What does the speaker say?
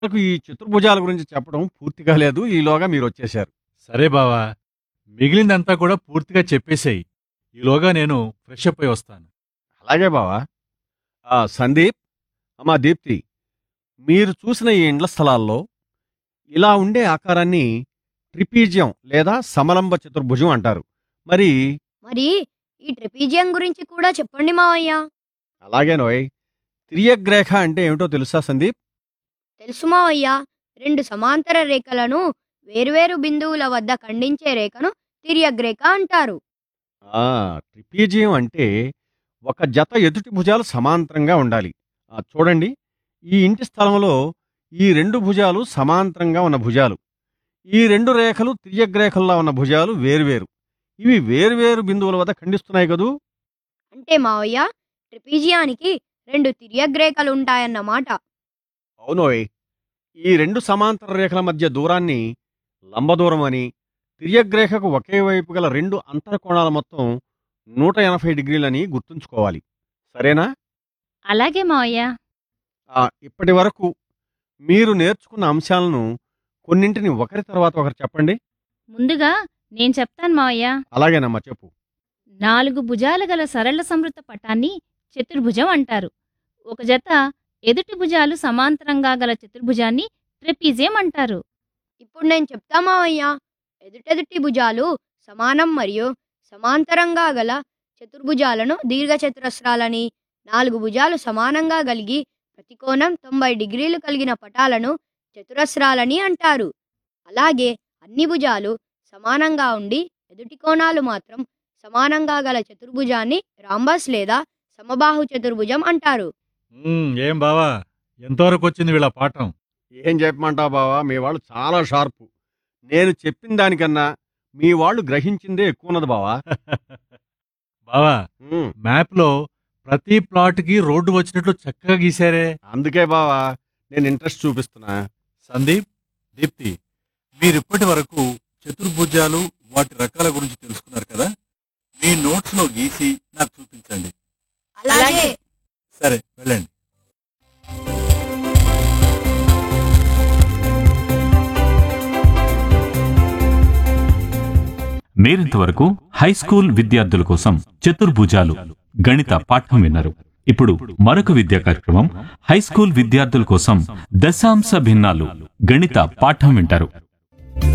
నాకు ఈ చతుర్భుజాల గురించి చెప్పడం పూర్తిగా లేదు ఈలోగా మీరు వచ్చేశారు సరే బావా మిగిలిందంతా కూడా పూర్తిగా చెప్పేసేయి ఈలోగా నేను ఫ్రెష్ అప్ అయి వస్తాను అలాగే బావా ఆ, సందీప్ అమ్మా దీప్తి మీరు చూసిన ఈ ఇండ్ల స్థలాల్లో ఇలా ఉండే ఆకారాన్ని ట్రిపీజియం లేదా సమలంబ చతుర్భుజం అంటారు మరి మరి ఈ ట్రెపీజియం గురించి కూడా చెప్పండి మావయ్య అలాగే నోయ్ తిరియగ్రేఖ అంటే ఏమిటో తెలుసా సందీప్ తెలుసు మావయ్య రెండు సమాంతర రేఖలను వేర్వేరు బిందువుల వద్ద ఖండించే రేఖను తిర్యగ్రేఖ అంటారు ఆ ట్రిపీజియం అంటే ఒక జత ఎదుటి భుజాలు సమాంతరంగా ఉండాలి ఆ, చూడండి ఈ ఇంటి స్థలంలో ఈ రెండు భుజాలు సమాంతరంగా ఉన్న భుజాలు ఈ రెండు రేఖలు తిరియగ్రేఖల్లో ఉన్న భుజాలు వేరువేరు ఇవి వేరువేరు బిందువుల వద్ద ఖండిస్తున్నాయి కదూ అంటే మావయ్య ట్రిపీజియానికి రెండు తిర్యగ్రేఖలు ఉంటాయన్నమాట అవునోయ్ ఈ రెండు సమాంతర రేఖల మధ్య దూరాన్ని లంబదూరం అని తిర్యగ్రేఖకు ఒకే వైపు గల రెండు అంతరకోణాల మొత్తం నూట ఎనభై డిగ్రీలని గుర్తుంచుకోవాలి సరేనా అలాగే మావయ్య ఆ, ఇప్పటి వరకు మీరు నేర్చుకున్న అంశాలను కొన్నింటిని ఒకరి తర్వాత ఒకరు చెప్పండి ముందుగా నేను చెప్తాను మావయ్య అలాగేనమ్మా చెప్పు నాలుగు భుజాలు గల సరళ సమృద్ధ పటాన్ని చతుర్భుజం అంటారు ఒక జత ఎదుటి భుజాలు సమాంతరంగా గల చతుర్భుజాన్ని ట్రెపీజియం అంటారు ఇప్పుడు నేను చెప్తా మావయ్య ఎదుటెదుటి భుజాలు సమానం మరియు సమాంతరంగా గల చతుర్భుజాలను దీర్ఘచతురస్రాలని నాలుగు భుజాలు సమానంగా కలిగి ప్రతి కోణం తొంభై డిగ్రీలు కలిగిన పటాలను చతురస్రాలని అంటారు అలాగే అన్ని భుజాలు సమానంగా ఉండి ఎదుటి కోణాలు మాత్రం సమానంగా గల చతుర్భుజాన్ని రాంబస్ లేదా సమబాహు చతుర్భుజం అంటారు ఉమ్, ఏం బావా ఎంతవరకు వచ్చింది వీళ్ళ పాఠం ఏం చెప్పమంటావు బావా మీ వాళ్ళు చాలా షార్పు నేను చెప్పిన దానికన్నా మీ వాళ్ళు గ్రహించిందే ఎక్కువ ఉన్నది బావా బావా ఉమ్, మ్యాప్లో ప్రతి ప్లాట్కి రోడ్డు వచ్చినట్లు చక్కగా గీశారే అందుకే బావా నేను ఇంట్రెస్ట్ చూపిస్తున్నా సందీప్ దీప్తి మీరిప్పటి వరకు చతుర్భుజాలు వాటి రకాల గురించి తెలుసుకున్నారు కదా మీ నోట్స్ లో గీసి నాకు చూపించండి అలాగే సరే వెళ్ళండి మీరింతవరకు హై స్కూల్ విద్యార్థుల కోసం చతుర్భుజాలు గణిత పాఠం విన్నారు ఇప్పుడు మరొక విద్యా కార్యక్రమం హై స్కూల్ విద్యార్థుల కోసం దశాంశ భిన్నాలు గణిత పాఠం వింటారు